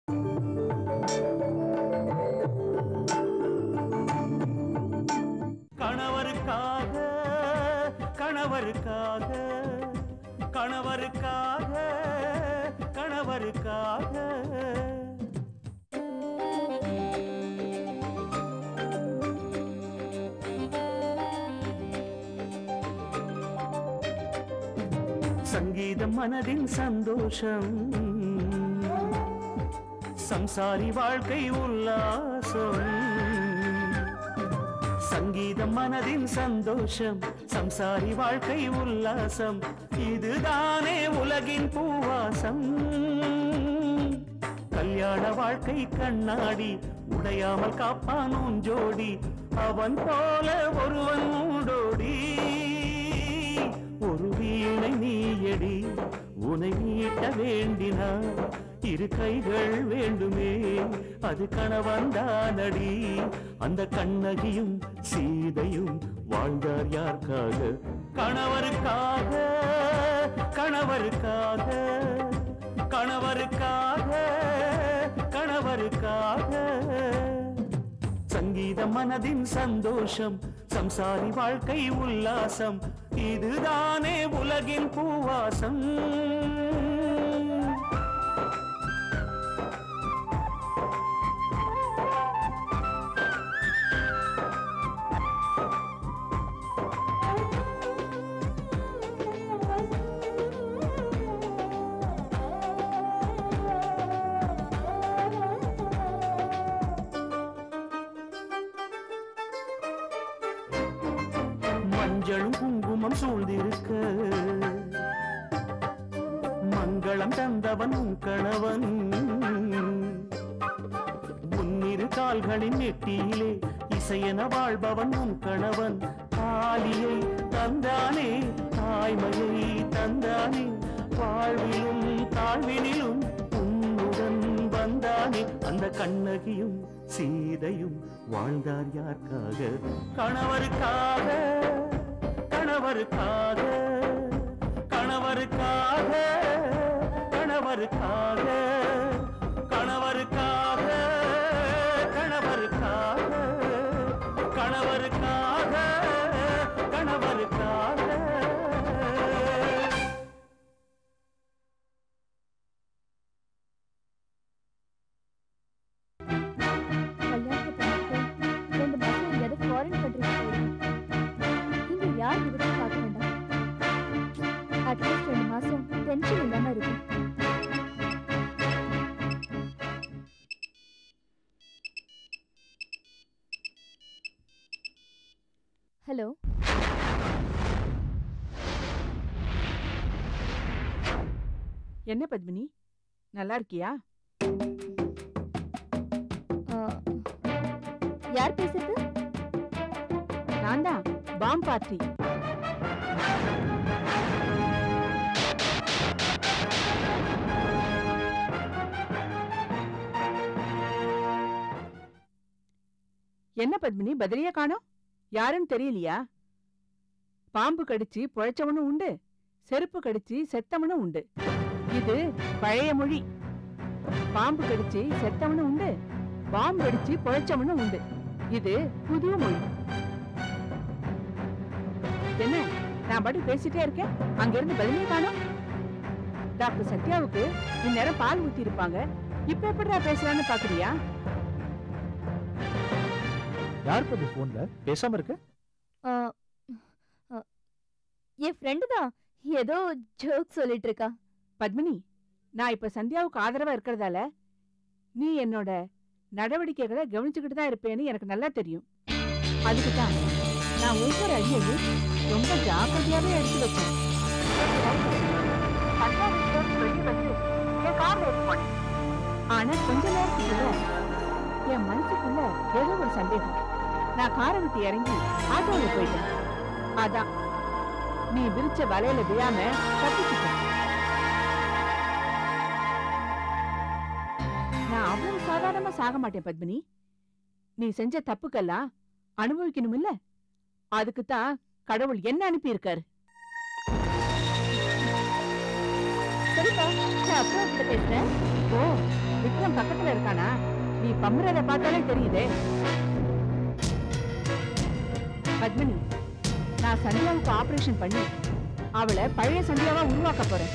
கணவருக்காக கணவருக்காக கணவருக்காக கணவருக்காக சங்கீதம் மனதின் சந்தோஷம் சம்சாரி வாழ்க்கை உல்லாசம் சங்கீதம் மனதின் சந்தோஷம் சம்சாரி வாழ்க்கை உல்லாசம் இதுதானே உலகின் பூவாசம் கல்யாண வாழ்க்கை கண்ணாடி உடையாமல் காப்பான் உன் ஜோடி அவன் போல ஒருவன் உண்டோடி ஒரு வீணை நீயடி உனை மீட்ட வேண்டினார் இரு கைகள் வேண்டுமே அது கணவன்தானடி அந்த கண்ணகியும் சீதையும் வாழ்ந்தார் யாருக்காக கணவருக்காக கணவருக்காக கணவருக்காக கணவருக்காக சங்கீதம் மனதின் சந்தோஷம் சம்சாரி வாழ்க்கை உல்லாசம் இதுதானே உலகின் பூவாசம் மஞ்சளும் குங்குமம் சூழ்ந்திருக்க மங்களம் தந்தவன் உன் கணவன் முன்னிரு கால்களின் நெட்டியிலே இசையென வாழ்பவன் உன் கணவன் தாலியை தந்தானே தாய்மையை தந்தானே வாழ்விலும் தாழ்வினிலும் உன்னுடன் வந்தானே அந்த கண்ணகியும் சீதையும் வாழ்ந்தார் யாருக்காக கணவருக்காக கணவருக்காக கணவருக்காக கணவருக்காக கணவருக்காக கணவருக்காக கணவருக்காக கணவருக்காக கல்யாணத்தை பண்ணிட்டு ரெண்டு மாசம் எங்கேயாவது ஃபாரின் கண்ட்ரிக்கு போயிடும் இங்க யார் விவரம் பார்க்க வேண்டாம் அட்லீஸ்ட் ரெண்டு மாசம் டென்ஷன் இல்லாம இருக்கும் ஹலோ என்ன பத்மினி நல்லா இருக்கியா யார் பேசுறது நான் தான் பாம் பார்ட்டி என்ன பத்மினி பதிலியா காணோம் யாருன்னு தெரியலையா பாம்பு கடிச்சு பொழைச்சவனும் உண்டு செருப்பு கடிச்சு செத்தவனும் உண்டு இது பழைய மொழி பாம்பு கடிச்சு செத்தவனும் உண்டு பாம்பு கடிச்சு பொழைச்சவனும் உண்டு இது புது மொழி என்ன நான் பாட்டு பேசிட்டே இருக்கேன் அங்க இருந்து பதிலே காணோம் டாக்டர் சத்யாவுக்கு இந்நேரம் பால் ஊத்தி இருப்பாங்க இப்ப எப்படிடா பேசுறான்னு பாக்குறியா யார் பத்தி போன்ல பேசாம இருக்க ஆ, ஆ, என் ஃப்ரெண்டு தான் ஏதோ ஜோக் சொல்லிட்டு இருக்கா பத்மினி நான் இப்ப சந்தியாவுக்கு ஆதரவா இருக்கிறதால நீ என்னோட நடவடிக்கைகளை கவனிச்சுக்கிட்டு தான் இருப்பேன்னு எனக்கு நல்லா தெரியும் அதுக்கு தான் நான் ஒவ்வொரு அடியையும் ரொம்ப ஜாக்கிரதையாவே எடுத்து வச்சேன் ஆனா கொஞ்ச நேரத்துக்குள்ள என் மனசுக்குள்ள ஏதோ ஒரு சந்தேகம் நான் காரை விட்டு இறங்கி ஆட்டோல போயிட்டேன் அதான் நீ விரிச்ச வலையில விழாம தப்பிச்சுட்டேன் நான் அவ்வளவு சாதாரணமா சாக மாட்டேன் பத்மினி நீ செஞ்ச தப்புக்கெல்லாம் அனுபவிக்கணும் இல்ல அதுக்குத்தான் கடவுள் என்ன அனுப்பி இருக்காரு சரிப்பா நான் அப்புறம் உங்ககிட்ட பேசுறேன் ஓ விக்ரம் பக்கத்துல இருக்கானா நீ பம்புறத பார்த்தாலே தெரியுதே பத்மினி நான் சந்தியாவுக்கு ஆபரேஷன் பண்ணி அவளை பழைய சந்தியாவா உருவாக்க போறேன்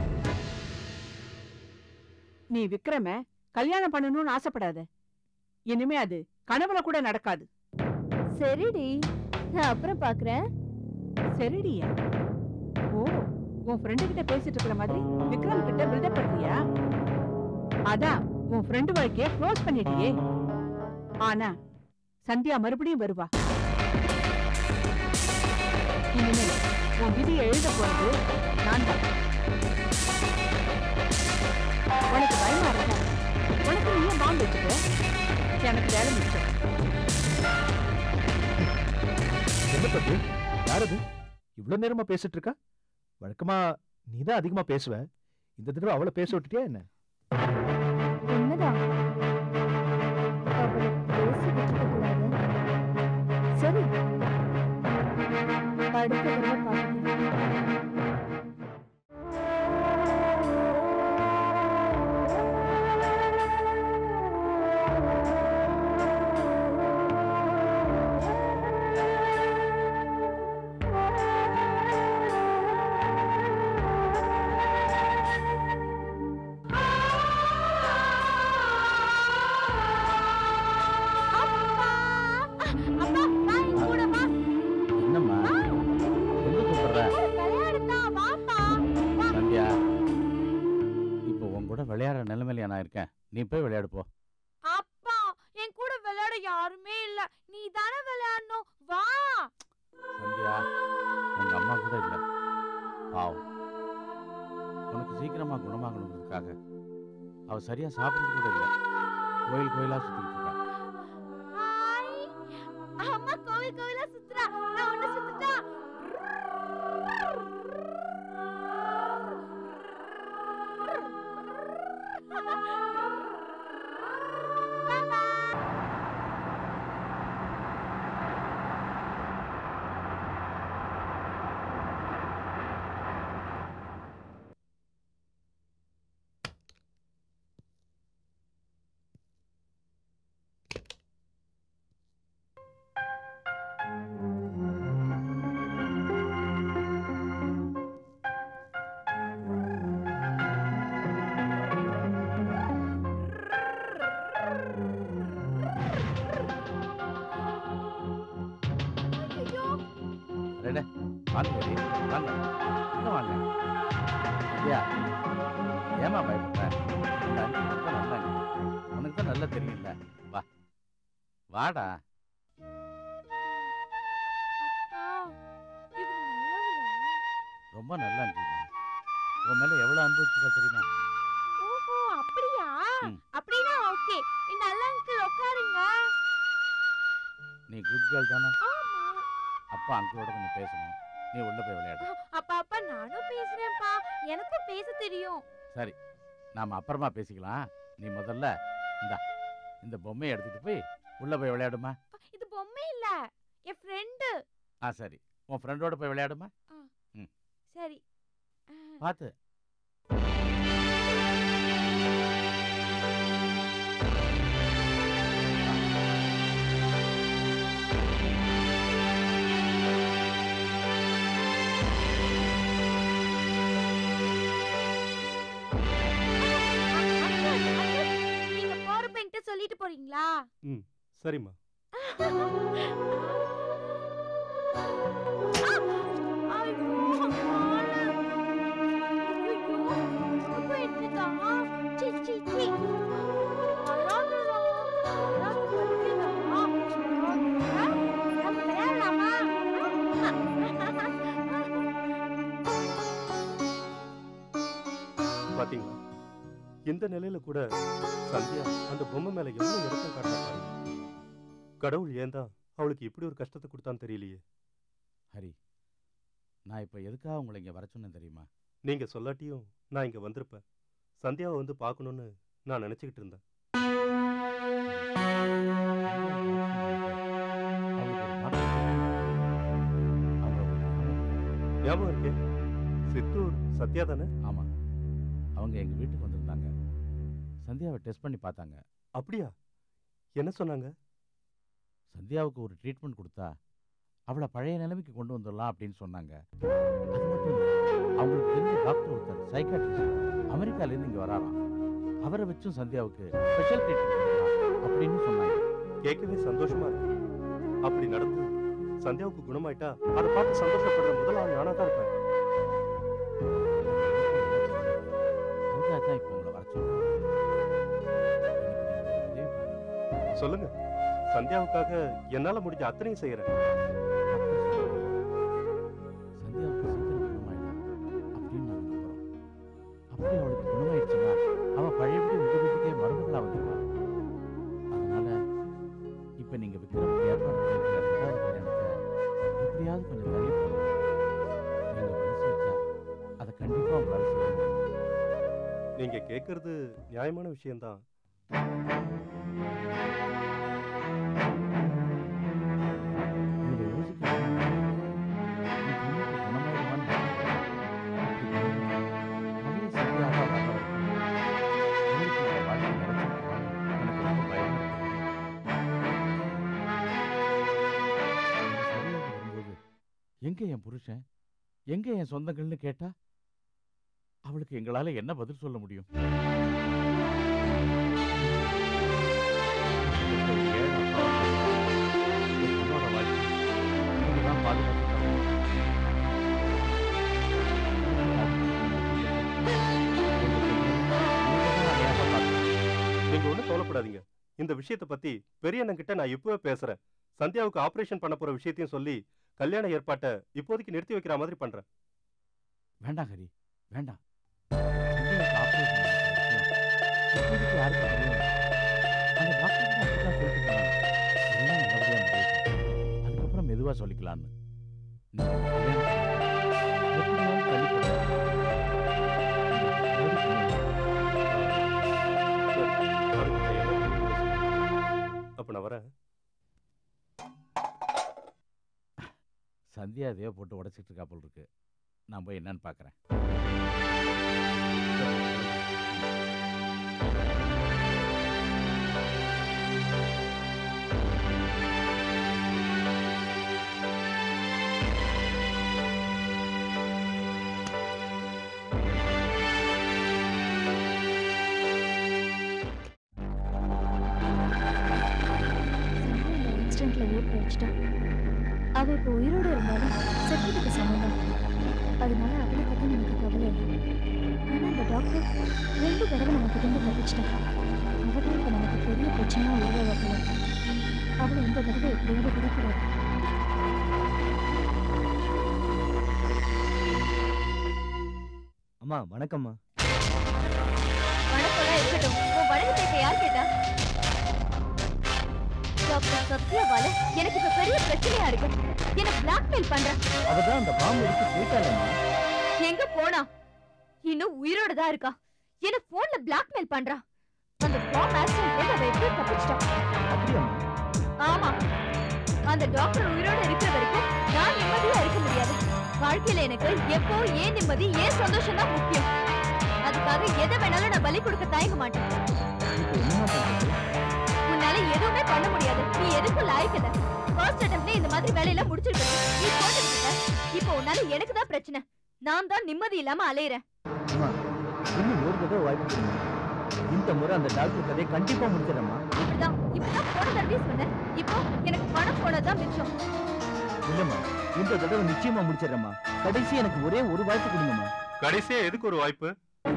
நீ விக்ரம கல்யாணம் பண்ணணும்னு ஆசைப்படாத இனிமே அது கனவுல கூட நடக்காது சரிடி நான் அப்புறம் பாக்குறேன் சரிடியா ஓ உன் ஃப்ரெண்டு கிட்ட பேசிட்டு இருக்கிற மாதிரி விக்ரம் கிட்ட பில்டப் பண்றியா அதான் உன் ஃப்ரெண்டு வாழ்க்கைய க்ளோஸ் பண்ணிட்டியே ஆனா சந்தியா மறுபடியும் வருவா இனிமேல் உன் விதியை எழுத போறது நான் தான் உனக்கு பயமா இருக்கா உனக்கு நீயே பாம்பு வச்சுக்க எனக்கு வேலை மிச்சம் என்ன பத்து யார் அது இவ்வளவு நேரமா பேசிட்டு இருக்கா வழக்கமா நீ தான் அதிகமா பேசுவ இந்த தடவை அவளை பேச விட்டுட்டியா என்ன உண்மைதான் அவளை பேச விட்டுக்க கூடாது சரி அடுத்த தடவை பார்த்துக்கலாம் என்னம்மா எங்க கூப்பிடுற சந்தியா இப்போ உன் கூட விளையாடுற நிலைமையில நான் இருக்கேன் நீ போய் விளையாடு போ அப்பா என் கூட விளையாட யாருமே இல்ல நீ தானே விளையாடணும் வா சந்தியா உங்க அம்மா கூட இல்ல பாவம் உனக்கு சீக்கிரமா குணமாகணுங்கிறதுக்காக அவ சரியா சாப்பிடுறது கூட இல்ல கோயில் கோயிலா சுத்திட்டு இருக்கா ஹாய் அம்மா கோவில் கோவிலா சுத்துறா நான் ஒண்ணு சுத்துட்டா ஐயோ ரெட வாங்க ஹரி, வாங்க இங்க வாங்க சந்தியா ஏமா பயப்படுற இந்த அண்ணி ரொம்ப நல்லாங்க உனக்கு தான் நல்லா தெரியும்ல வா வாடா அப்பா இவர் நல்லவரா ரொம்ப நல்லா இருக்குமா உன் மேல எவ்வளவு அனுபவிச்சுக்கா தெரியுமா ஓஹோ அப்படியா ம். அப்படின்னா ஓகே இந்த நல்ல அங்கிள் உட்காருங்க நீ குட் கேர்ள் தானே ஆமா அப்பா அங்கிளோட கொஞ்சம் பேசணும் நீ உள்ள போய் விளையாடு அப்பா அப்பா நானும் பேசுறேன்ப்பா எனக்கும் பேச தெரியும் சரி நாம அப்புறமா பேசிக்கலாம் நீ முதல்ல இந்தா இந்த பொம்மையை எடுத்துட்டு போய் உள்ள போய் விளையாடுமா இது பொம்மை இல்ல என் ஃப்ரெண்டு ஆ சரி உன் ஃப்ரெண்டோட போய் விளையாடுமா சரி பார்த்து அங்கிள், அங்கிள், நீங்க போறப்ப என்கிட்ட சொல்லிட்டு போறீங்களா சரிம்மா ஆ! ஐயோ, காலு. ஐயோ, எங்க போயிட்டுருக்கா? சீ, சீ, சீ. அழாதடா. அழாத வலிக்குதா? அழாத. நம்ம விளையாடலாமா? பாத்தீங்களா இந்த நிலையில கூட சந்தியா அந்த பொம்மை மேல எவ்வளவு இறக்கம் காட்டுறா பாருங்க கடவுள் ஏன் தான் அவளுக்கு இப்படி ஒரு கஷ்டத்தை கொடுத்தான்னு தெரியலையே ஹரி நான் இப்போ எதுக்காக உங்களை இங்கே வர சொன்னேன் தெரியுமா நீங்க சொல்லாட்டியும் நான் இங்க வந்திருப்பேன் சந்தியாவை வந்து பார்க்கணும்னு நான் நினைச்சுக்கிட்டு இருந்தேன் ஞாபகம் இருக்கே சித்தூர் சத்யா தானே ஆமாம் அவங்க எங்கள் வீட்டுக்கு வந்திருந்தாங்க சந்தியாவை டெஸ்ட் பண்ணி பார்த்தாங்க அப்படியா என்ன சொன்னாங்க சந்தியாவுக்கு ஒரு ட்ரீட்மெண்ட் கொடுத்தா அவளை பழைய நிலைமைக்கு கொண்டு வந்துடலாம் அப்படின்னு சொன்னாங்க அது மட்டும் இல்லை அவங்களுக்கு தெரிஞ்ச டாக்டர் ஒருத்தர் சைக்காட்ரிஸ்ட் அமெரிக்காலேருந்து இங்கே வராராம் அவரை வச்சும் சந்தியாவுக்கு ஸ்பெஷல் ட்ரீட்மெண்ட் பண்ணலாம் அப்படின்னு சொன்னாங்க கேட்கவே சந்தோஷமா இருக்கு அப்படி நடந்து சந்தியாவுக்கு குணமாயிட்டா அதை பார்த்து சந்தோஷப்படுற முதல் ஆள் நானா தான் இருப்பேன் அதுக்காக தான் இப்போ உங்களை வர சொல்றேன் எனக்கு நீங்க ஒரு உதவி பண்ணணும். சொல்லுங்க சந்தியாவுக்காக என்னால முடிஞ்ச அத்தனையும் செய்யறேன் சந்தியாவுக்கு சீக்கிரம் குணமாயிடும் அப்படின்னு நாங்க நம்புறோம் அப்படி அவளுக்கு குணமாயிடுச்சுன்னா அவ பழையபடி உங்க வீட்டுக்கே மருமகளா வந்துடுவா அதனால இப்ப நீங்க விக்ரம் ஏற்பாடு பண்ணிருக்கிற ரெண்டாவது கல்யாணத்தை எப்படியாவது கொஞ்சம் தள்ளி போடுங்க நீங்க மனசு வச்சா அதை கண்டிப்பா உங்களால செய்ய முடியும் நீங்க கேட்கறது நியாயமான விஷயம்தான் இதுல யோசிக்கணும். நீ பொண்ணுக்கு குணமாயிடுமான்னு நினைக்கிறேன். அப்படி குணமாயிட்டா, பழைய சந்தியாவா வர வரைக்கும் உங்களுக்கு இந்த வாழ்க்கை கிடைச்சிருக்குமான்னு எனக்கு ரொம்ப பயமா இருக்கு. நான் சரியாக வரும்போது, எங்க என் புருஷன் எங்க என் சொந்தங்கள்னு கேட்டா அவளுக்கு எங்களால என்ன பதில் சொல்ல முடியும் ஒரு ஏழை அப்பாவா ஒரு பொண்ணோட வாழ்க்கை நீங்க தான் பாதுகாத்துக்கணும். நீங்க தான் அநியாயமா பார்த்துக்கணும். நீங்க ஒண்ணும் கவலைப்படாதீங்க இந்த விஷயத்தை பத்தி பெரிய அண்ணன் கிட்ட நான் இப்பவே பேசுறேன் சந்தியாவுக்கு ஆபரேஷன் பண்ண போற விஷயத்தையும் சொல்லி கல்யாண ஏற்பாட்டை இப்போதைக்கு நிறுத்தி வைக்கிற மாதிரி பண்றேன் வேண்டாம் ஹரி வேண்டாம் சந்தியாவுக்கு operation பண்ண விஷயம் இப்போதைக்கு யாருக்கும் தெரிய வேண்டாம். அந்த டாக்டர் கூட அப்படிதான் சொல்லிட்டு போனாங்க. எல்லாம் நல்லபடியா முடியட்டும். அதுக்கப்புறம் மெதுவா சொல்லிக்கலாம்னு நீங்க இந்த கல்யாணத்தை எப்படியாவது தள்ளி போடுங்க. நீங்க எப்படி சொன்னீங்க? அதுக்கு நான் என்ன பண்ணணும்னு யோசிக்கிறேன். அப்ப நான் வரேன் சந்தியா எதையோ போட்டு உடைச்சிட்டு இருக்கா போல் இருக்கு நான் போய் என்னன்னு பார்க்கறேன் இன்ஸ்டன்ட்ல ஓட்டு வச்சுட்டா அவ இப்போ உயிரோட இருந்தாலும் செத்துக்கு சம்மந்தம் அதனால அவளை பத்தி நமக்கு கவலை இல்லை ஆனா அந்த டாக்டர் ரெண்டு தடவை நம்ம கிட்ட தப்பிச்சிட்டான் அவதான் இப்போ நமக்கு பெரிய பிரச்சனையா உருவாகல அவளை இந்த தடவை எப்படியாவது விடக்கூடாது அம்மா வணக்கம்மா வணக்கம் இருக்கட்டும் உன் வணக்கத்தை யார் கேட்டா டாக்டர் சத்யாவால எனக்கு இப்ப பெரிய பிரச்சனையா இருக்கு என்ன பிளாக்மெயில் பண்ற அவதான் அந்த பாம்பு எடுத்து போயிட்டாளம்மா எங்க போனா இன்னும் உயிரோட தான் இருக்கா என்ன போன்ல பிளாக்மெயில் பண்றா அந்த பாம் ஆக்சிடென்ட்ல அவ எப்படி தப்பிச்சிட்டான் அப்படியாம்மா ஆமா அந்த டாக்டர் உயிரோட இருக்கிற வரைக்கும் நான் நிம்மதியா இருக்க முடியாது வாழ்க்கையில எனக்கு எப்போ ஏன் நிம்மதி ஏன் சந்தோஷம் தான் முக்கியம் அதுக்காக எதை வேணாலும் நான் பலி கொடுக்க தயங்க மாட்டேன் இப்போ என்னம்மா பண்றது உன்னால எதுவுமே பண்ண முடியாது நீ எதுக்கும் லாய்க்கல ஃபர்ஸ்ட் அட்டெம்ப்ட்ல இந்த மாதிரி வேலையெல்லாம் முடிச்சிருக்க நீ போட்டுக்கிட்ட இப்போ உன்னால எனக்கு தான் பிரச்சனை நான் தான் நிம்மதி இல்லாம அலையறேன் அம்மா இன்னும் ஒரு தடவை வாய்ப்பு கொடுங்க இந்த முறை அந்த டாக்டர் கதையை கண்டிப்பா முடிச்சிடறேம்மா இப்படிதான் இப்படிதான் போன தடவை சொன்னேன் இப்போ எனக்கு பணம் போனதான் மிச்சம் இல்லம்மா இந்த தடவை நிச்சயமா முடிச்சிடறேம்மா கடைசி எனக்கு ஒரே ஒரு வாய்ப்பு கொடுங்கம்மா கடைசியா எதுக்கு ஒரு வாய்ப்பு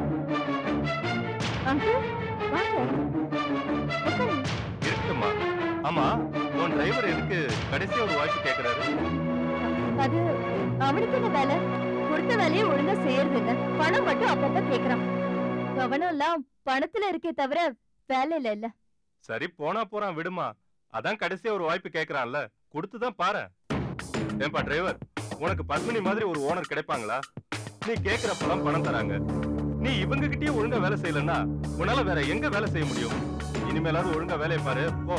அங்கிள் வாங்க உட்காருங்க இருக்குமா ஆமா உன் டிரைவர் எதுக்கு கடைசியா ஒரு வாய்ப்பு கேக்குறாரு அது அவனுக்கு என்ன வேலை கொடுத்த வேலையை ஒழுங்கா செய்யறது இல்ல பணம் மட்டும் அப்பப்ப கேக்குறான் கவனம் எல்லாம் பணத்துல இருக்கே தவிர வேலையில இல்ல சரி போனா போறான் விடுமா அதான் கடைசியா ஒரு வாய்ப்பு கேக்குறான்ல கொடுத்துதான் பாரு ஏன்பா டிரைவர் உனக்கு பத்மினி மாதிரி ஒரு ஓனர் கிடைப்பாங்களா நீ கேக்குறப்பெல்லாம் பணம் தராங்க நீ இவங்க கிட்டயே ஒழுங்கா வேலை செய்யலன்னா உன்னால வேற எங்க வேலை செய்ய முடியும் இனிமேலாவது ஒழுங்கா வேலையை பாரு போ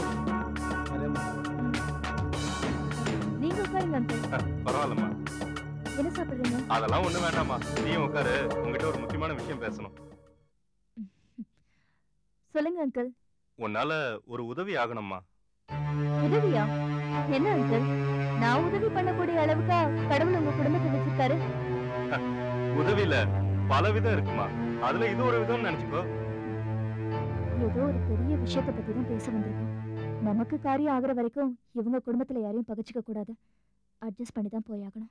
நீங்க உட்காருங்க அங்கிள் அஹ், பரவாயில்லம்மா என்ன சாப்பிடுறீங்க அதெல்லாம் ஒண்ணு வேண்டாம்மா நீயும் உட்காரு உங்ககிட்ட ஒரு முக்கியமான விஷயம் பேசணும் சொல்லுங்க அங்கிள் உன்னால ஒரு உதவி ஆகணும்மா உதவியா என்ன அங்கிள் நான் உதவி பண்ணக்கூடிய அளவுக்கா கடவுள் உங்க குடும்பத்தை வச்சிருக்காரு உதவியில பல விதம் இருக்குமா அதுல இது ஒரு விதம்னு நினைச்சுக்கோ ஏதோ ஒரு பெரிய விஷயத்தை பத்தி தான் பேச வந்திருக்கோம் நமக்கு காரியம் ஆகுற வரைக்கும் இவங்க குடும்பத்துல யாரையும் பகச்சிக்க கூடாது அட்ஜஸ்ட் பண்ணி தான் போயாகணும்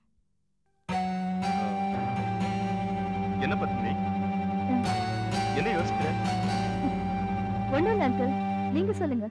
என்ன பத்மினி என்ன யோசிக்கிற ஒண்ணும் இல்ல அங்கிள் நீங்க சொல்லுங்க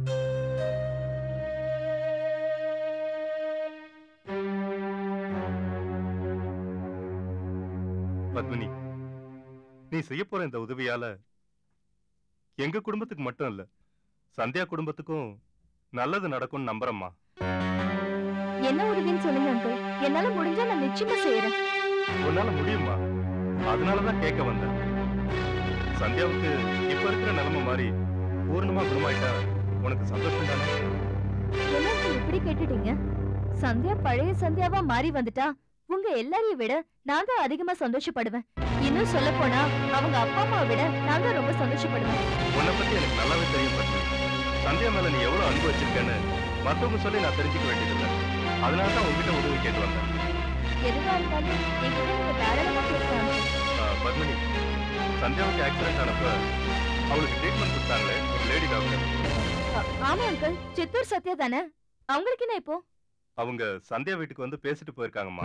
பத்மினி நீ செய்ய போற இந்த உதவியால எங்க குடும்பத்துக்கு மட்டும் இல்ல சந்தியா குடும்பத்துக்கும் நல்லது நடக்கும்னு நம்புறேம்மா என்ன உதவின்னு சொல்லுங்க அங்கிள் என்னால முடிஞ்சா நான் நிச்சயமா செய்யறேன் உன்னால முடியுமா அதனாலதான் கேட்க வந்தேன் சந்தியாவுக்கு இப்ப இருக்கிற நிலைமை மாதிரி பூர்ணமா குணமாயிட்டா உனக்கு சந்தோஷம் தானே என்ன uncle இப்படி கேட்டுட்டீங்க சந்தியா பழைய சந்தியாவா மாறி வந்துட்டா உங்க எல்லாரையும் விட நான் தான் அதிகமா சந்தோஷப்படுவேன் இன்னும் சொல்ல போனா அவங்க அப்பா அம்மாவை விட நான் தான் ரொம்ப சந்தோஷப்படுவேன் உன்னை பத்தி எனக்கு நல்லாவே தெரியும் பத்மினி சந்தியா மேல நீ எவ்வளவு அன்பு வச்சிருக்கேன்னு மத்தவங்க சொல்லி நான் தெரிஞ்சுக்க வேண்டியதில்லை அதனால தான் உங்ககிட்ட உதவி கேட்டு வந்தேன் எதுவா இருந்தாலும் என்கிட்ட நீங்க தாராளமா கேட்கலாம் ஆ, பத்மினி சந்தியாவுக்கு ஆக்சிடென்ட் ஆனப்ப அவளுக்கு ட்ரீட்மெண்ட் கொடுத்தாங்களே ஒரு லேடி டாக்டர் அ- ஆமா அங்கிள் சித்தூர் சத்யா தானே அவங்களுக்கு என்ன இப்போ அவங்க சந்தியா வீட்டுக்கு வந்து பேசிட்டு போயிருக்காங்கம்மா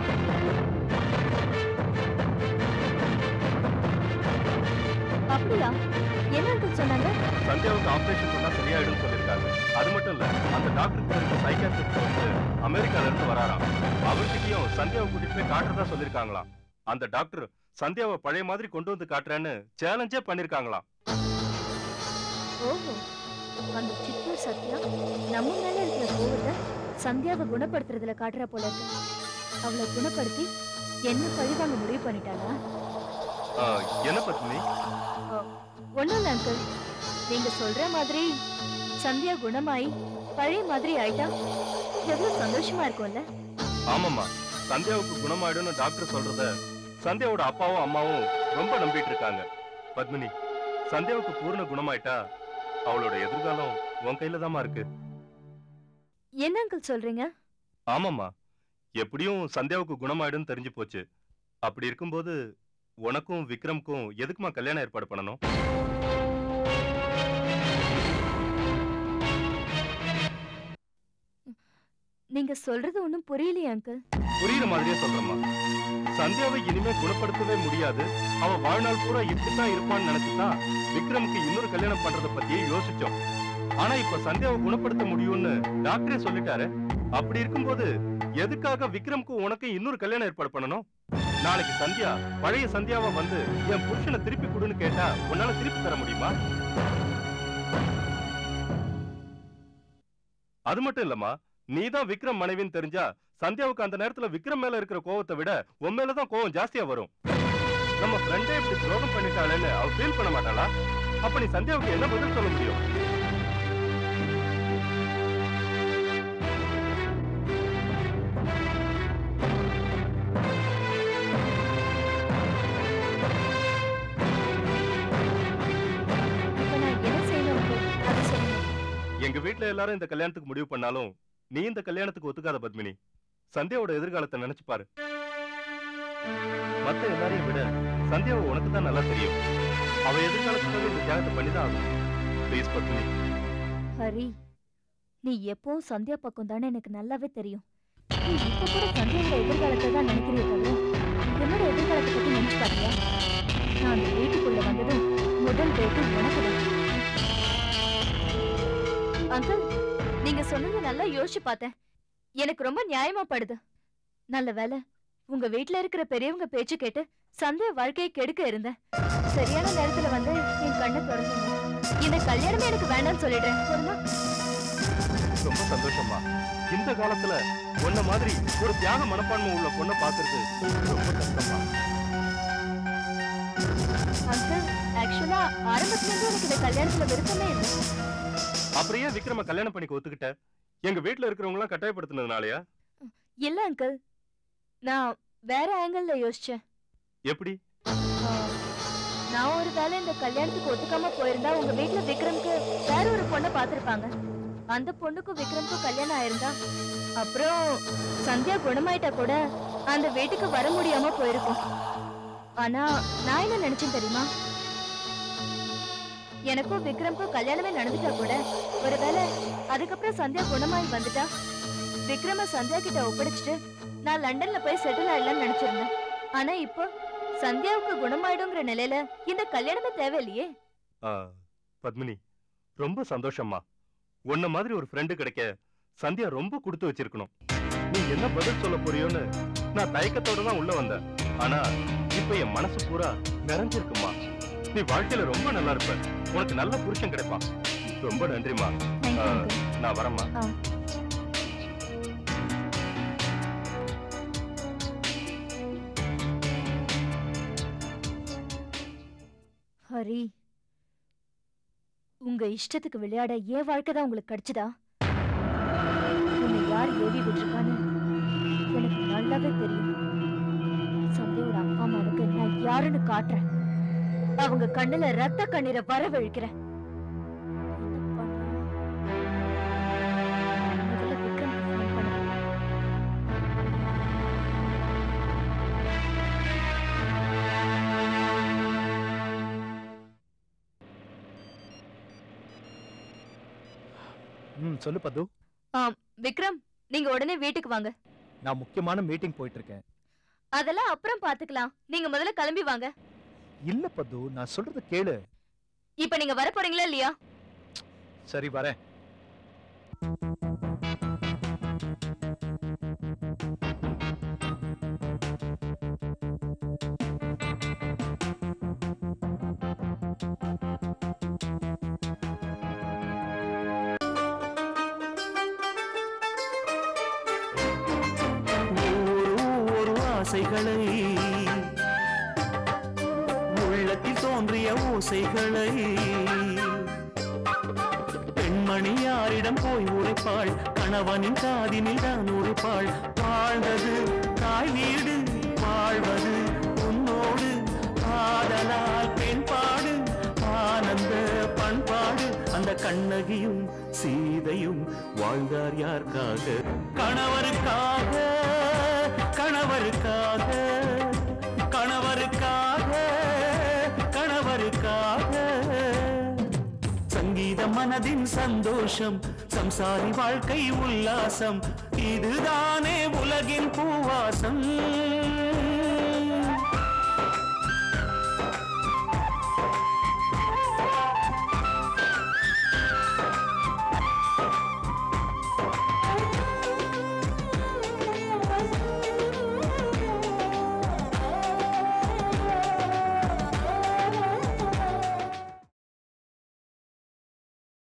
அப்படியா என்ன அங்கிள் சொன்னாங்க சந்தியாவுக்கு ஆபரேஷன் பண்ணா சரியாயிடும் சொல்லிருக்காங்க அது மட்டும் இல்ல அந்த டாக்டருக்கு இருக்க சைக்காட்ரிஸ்ட் வந்து அமெரிக்கால இருந்து வராராம் அவர்கிட்டயும் சந்தியாவை கூட்டிட்டு போய் காட்டுறதா சொல்லிருக்காங்களாம் அந்த டாக்டர் சந்தியாவை பழைய மாதிரி கொண்டு வந்து காட்டுறேன்னு சேலஞ்சே பண்ணிருக்காங்களாம் ஓஹோ அந்த சித்தூர் சத்யா நம்ம மேல இருக்கிற கோவத்தை சந்தியாவை குணப்படுத்துறதுல காட்டுறா போல இருக்கு அவளை குணப்படுத்தி என்ன பழிவாங்க முடிவு பண்ணிட்டாளா ஆ, என்ன பத்மினி ஒண்ணும் இல்ல அங்கிள் நீங்க சொல்ற மாதிரி சந்தியா குணமாயி பழைய மாதிரி ஆயிட்டா எவ்வளவு சந்தோஷமா இருக்கும்ல ஆமாம்மா சந்தியாவுக்கு குணமாயிடும்னு டாக்டர் சொல்றத சந்தியாவோட அப்பாவும் அம்மாவும் ரொம்ப நம்பிட்டு இருக்காங்க பத்மினி சந்தியாவுக்கு பூர்ண குணமாயிட்டா அவளோட எதிர்காலம் உன் கையில தாம்மா இருக்கு என்ன அங்கிள் சொல்றீங்க ஆமாம்மா எப்படியும் சந்தியாவுக்கு குணமாயிடும்னு தெரிஞ்சு போச்சு அப்படி இருக்கும்போது உனக்கும் விக்ரம்க்கும் எதுக்குமா கல்யாணம் ஏற்பாடு பண்ணணும் நீங்க சொல்றது ஒண்ணும் புரியலையே அங்கிள் புரியுற மாதிரியே சொல்றேம்மா சந்தியாவை இனிமே குணப்படுத்தவே முடியாது அவ வாழ்நாள் பூரா இப்படித்தான் இருப்பான்னு நினைச்சுதான் விக்ரமுக்கு இன்னொரு கல்யாணம் பண்றத பத்தியே யோசிச்சோம் ஆனா இப்ப சந்தியாவை குணப்படுத்த முடியும்னு டாக்டரே சொல்லிட்டாரு அப்படி இருக்கும்போது எதுக்காக விக்ரமுக்கு உனக்கு இன்னொரு கல்யாணம் ஏற்பாடு பண்ணணும் நாளைக்கு சந்தியா பழைய சந்தியாவை வந்து என் புருஷனை திருப்பி கொடுன்னு கேட்டா உன்னால திருப்பி தர முடியுமா அது மட்டும் இல்லம்மா நீதான் விக்ரம் மனைவின்னு தெரிஞ்சா சந்தியாவுக்கு அந்த நேரத்துல விக்ரம் மேல இருக்கிற கோவத்தை விட உன் மேலதான் கோவம் ஜாஸ்தியா வரும் நம்ம ஃப்ரெண்டே இப்படி துரோகம் பண்ணிட்டாளேன்னு அவ ஃபீல் பண்ண மாட்டாளா அப்ப நீ சந்தியாவுக்கு என்ன பதில் சொல்ல முடியும் இப்ப நான் என்ன செய்யணும் uncle? அதை சொல்லுங்க எங்க வீட்ல எல்லாரும் இந்த கல்யாணத்துக்கு முடிவு பண்ணாலும் நீ இந்த கல்யாணத்துக்கு ஒத்துக்காத பத்மினி சந்தியாவோட எதிர்காலத்தை நினைச்சு பாரு மத்த எல்லாரையும் விட சந்தியாவை உனக்கு தான் நல்லா தெரியும் அவ எதிர்காலத்துக்கு இந்த தியாகத்தை பண்ணிதான் ஆகும் ப்ளீஸ் பத்மினி ஹரி நீ எப்பவும் சந்தியா பக்கம் தானே எனக்கு நல்லாவே தெரியும் நீ இப்ப கூட சந்தியாவோட எதிர்காலத்தை தான் நினைக்கிறிய தவிர என்னோட எதிர்காலத்தை பத்தி நினைச்சு பாருங்க நான் அந்த வீட்டுக்குள்ள வந்ததும் முதல் பேட்டு உனக்கு தான் அங்கிள் நீங்க சொன்னது நல்லா யோசிச்சு பார்த்தேன் எனக்கு ரொம்ப நியாயமா படுது நல்ல வேலை உங்க வீட்ல இருக்கிற பெரியவங்க பேச்சு கேட்டு சந்தியா வாழ்க்கையை கெடுக்க இருந்தேன் சரியான நேரத்துல வந்து என் கண்ணை திறந்தீங்க இந்த கல்யாணமே எனக்கு வேண்டாம்னு சொல்லிடுறேன் போதுமா ரொம்ப சந்தோஷமா இந்த காலத்துல உன்ன மாதிரி ஒரு தியாக மனப்பான்மை உள்ள பொண்ணை பாக்குறது ரொம்ப கஷ்டமா அங்கிள் ஆக்சுவலா ஆரம்பத்துல இருந்து எனக்கு இந்த கல்யாணத்துல விருப்பமே இல்லை அப்புறம் ஏன் விக்ரம கல்யாணம் பண்ணிக்க ஒத்துக்கிட்ட எங்க வீட்ல இருக்கிறவங்க எல்லாம் கட்டாயப்படுத்தினதுனாலயா இல்ல அங்கிள் நான் வேற ஆங்கிள் யோசிச்சேன் எப்படி ஆ, நான் ஒரு வேளை இந்த கல்யாணத்துக்கு ஒத்துக்காம போயிருந்தா உங்க வீட்ல விக்ரம்க்கு வேற ஒரு பொண்ணை பார்த்திருப்பாங்க அந்த பொண்ணுக்கும் விக்ரம்க்கும் கல்யாணம் ஆயிருந்தா அப்புறம் சந்தியா குணமாயிட்டா கூட அந்த வீட்டுக்கு வர முடியாம போயிருக்கும் ஆனா நான் என்ன நினைச்சேன் தெரியுமா எனக்கும் விக்ரம்க்கும் கல்யாணமே நடந்துட்டா கூட ஒருவேளை அதுக்கப்புறம் சந்தியா குணமாயி வந்துட்டா விக்ரம சந்தியா கிட்ட ஒப்படைச்சிட்டு நான் லண்டன்ல போய் செட்டில் ஆயிடலாம்னு நினைச்சிருந்தேன் ஆனா இப்போ சந்தியாவுக்கு குணமாயிடுங்கிற நிலையில இந்த கல்யாணமே தேவையில்லையே ஆ, பத்மினி ரொம்ப சந்தோஷம்மா உன்ன மாதிரி ஒரு ஃப்ரெண்டு கிடைக்க சந்தியா ரொம்ப கொடுத்து வச்சிருக்கணும் நீ என்ன பதில் சொல்ல போறியோன்னு நான் தயக்கத்தோட தான் உள்ள வந்தேன் ஆனா இப்ப என் மனசு பூரா நிறைஞ்சிருக்குமா நீ வாழ்க்கையில ரொம்ப நல்லா இருப்ப உனக்கு நல்ல புருஷன் கிடைப்பான் ரொம்ப நன்றிமா Thank you, ஆ, uncle. நான் வரேம்மா ஆ. ஹரி உங்க இஷ்டத்துக்கு விளையாட ஏன் வாழ்க்கை தான் உங்களுக்கு கிடைச்சதா உன்னை யார் ஏவி விட்டுருக்கான்னு எனக்கு நல்லாவே தெரியும் சந்தையோட அப்பா அம்மாவுக்கு நான் யாருன்னு காட்டுறேன் அவங்க கண்ணுல ரத்த கண்ணீரை வரவழிக்கிறேன் என்ன பண்ணலாம்? முதல்ல விக்ரம்க்கு phone பண்ணு. ம் சொல்லு பத்து ஆம், விக்ரம் நீங்க உடனே வீட்டுக்கு வாங்க நான் முக்கியமான மீட்டிங் போயிட்டு இருக்கேன் அதெல்லாம் அப்புறம் பாத்துக்கலாம் நீங்க முதல்ல கிளம்பி வாங்க இல்ல பத்து நான் சொல்றத கேளு இப்ப நீங்க வர போறீங்களா இல்லையா சரி வரேன் ஒரு ஒரு ஆசைகளை உள்ளத்தில் தோன்றிய ஓசைகளை பெண்மணி யாரிடம் போய் உரைப்பாள் கணவனின் காதினில் தான் உரைப்பாள் வாழ்ந்தது தாய் வீடு வாழ்வது உன்னோடு ஆதலால் பெண்பாடு ஆனந்த பண்பாடு அந்த கண்ணகியும் சீதையும் வாழ்ந்தார் யாருக்காக கணவருக்காக கணவருக்காக கணவருக்காக கணவருக்காக சங்கீத மனதின் சந்தோஷம் சம்சாரி வாழ்க்கை உல்லாசம் இதுதானே உலகின் பூவாசம்